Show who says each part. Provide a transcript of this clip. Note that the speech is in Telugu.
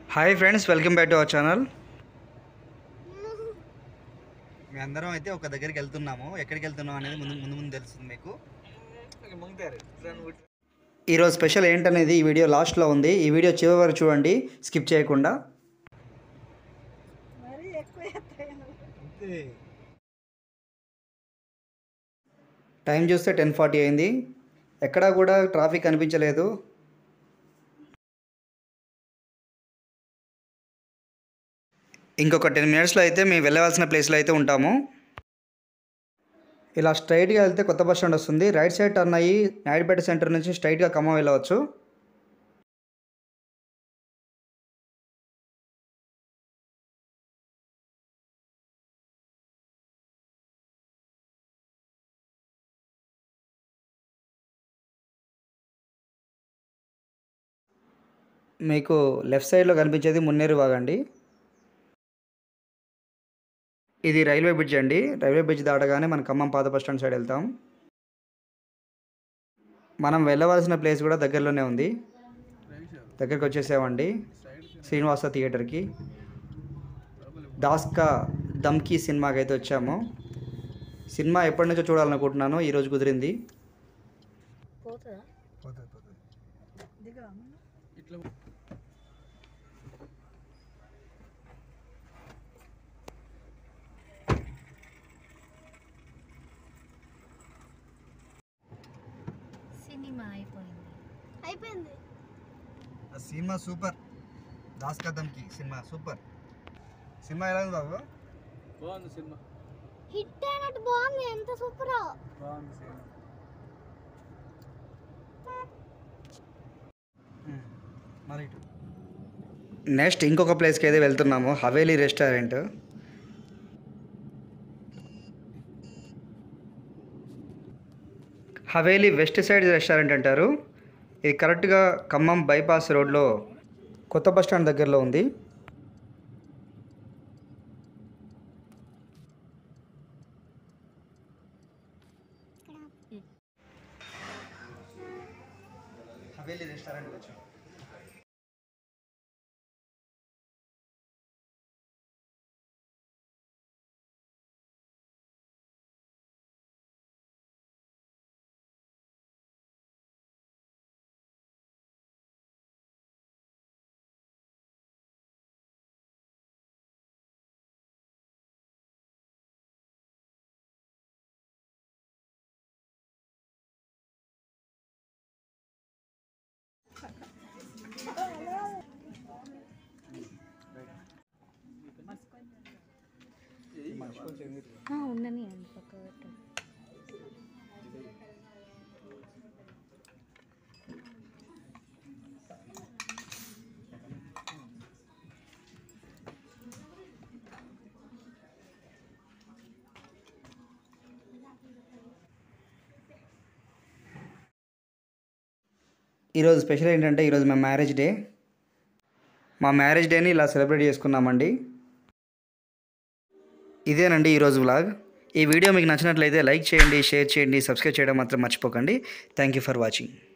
Speaker 1: hi friends welcome back to our channel మీ అందరం అయితే ఒక దగ్గరికి వెళ్తున్నాము ఎక్కడికి వెళ్తున్నాం అనేది ముందు ముందు ముందు తెలుస్తుంది మీకు ఈరోజు స్పెషల్ ఏంటనేది ఈ వీడియో లాస్ట్లో ఉంది ఈ వీడియో చివరి వరకు చూడండి స్కిప్ చేయకుండా టైం చూస్తే టెన్ ఫార్టీ అయింది ఎక్కడా కూడా ట్రాఫిక్ కనిపించలేదు ఇంకొక టెన్ మినిట్స్లో అయితే మేము వెళ్ళవలసిన ప్లేస్లో అయితే ఉంటాము ఇలా స్ట్రైట్గా వెళ్తే కొత్త బస్ స్టాండ్ వస్తుంది రైట్ సైడ్ టర్న్ అయ్యి నాయుడుపేట సెంటర్ నుంచి స్ట్రైట్గా ఖమ్మం వెళ్ళవచ్చు మీకు లెఫ్ట్ సైడ్లో కనిపించేది మున్నేరు వాగండి ఇది రైల్వే బ్రిడ్జ్ అండి రైల్వే బ్రిడ్జ్ దాటగానే మన ఖమ్మం పాత బస్ స్టాండ్ సైడ్ వెళ్తాం మనం వెళ్ళవలసిన ప్లేస్ కూడా దగ్గరలోనే ఉంది దగ్గరికి వచ్చేసామండి శ్రీనివాస థియేటర్కి దాస్కా దమ్కి సినిమాకి అయితే వచ్చాము సినిమా ఎప్పటి నుంచో చూడాలనుకుంటున్నాను ఈరోజు కుదిరింది
Speaker 2: పోతుందా సినిమా అయిపోయింది
Speaker 3: అయిపోయింది
Speaker 1: cinema super Das Ka Dhamki cinema super cinema ఎలా ఉంది బాబు
Speaker 4: బాగుంది సినిమా
Speaker 3: హిట్ అయినట్టు బాగుంది ఎంత సూపర్
Speaker 4: బాగుంది సినిమా
Speaker 1: నెక్స్ట్ ఇంకొక ప్లేస్కి అయితే వెళ్తున్నాము Haveli restaurant Haveli west side restaurant అంటారు ఇది కరెక్ట్గా ఖమ్మం బైపాస్ రోడ్లో కొత్త బస్ స్టాండ్ దగ్గరలో ఉంది హవేలీ రెస్టారెంట్ వచ్చాం
Speaker 2: ఉండని అండి పక్క పెట్టండి
Speaker 1: ఈరోజు స్పెషల్ ఏంటంటే ఈరోజు మా మ్యారేజ్ డే మా మ్యారేజ్ డేని ఇలా సెలబ్రేట్ చేసుకున్నామండి ఇదేనండి ఈరోజు వ్లాగ్ ఈ వీడియో మీకు నచ్చినట్లయితే లైక్ చేయండి షేర్ చేయండి సబ్స్క్రైబ్ చేయడం మాత్రం మర్చిపోకండి థ్యాంక్ యూ ఫర్ వాచింగ్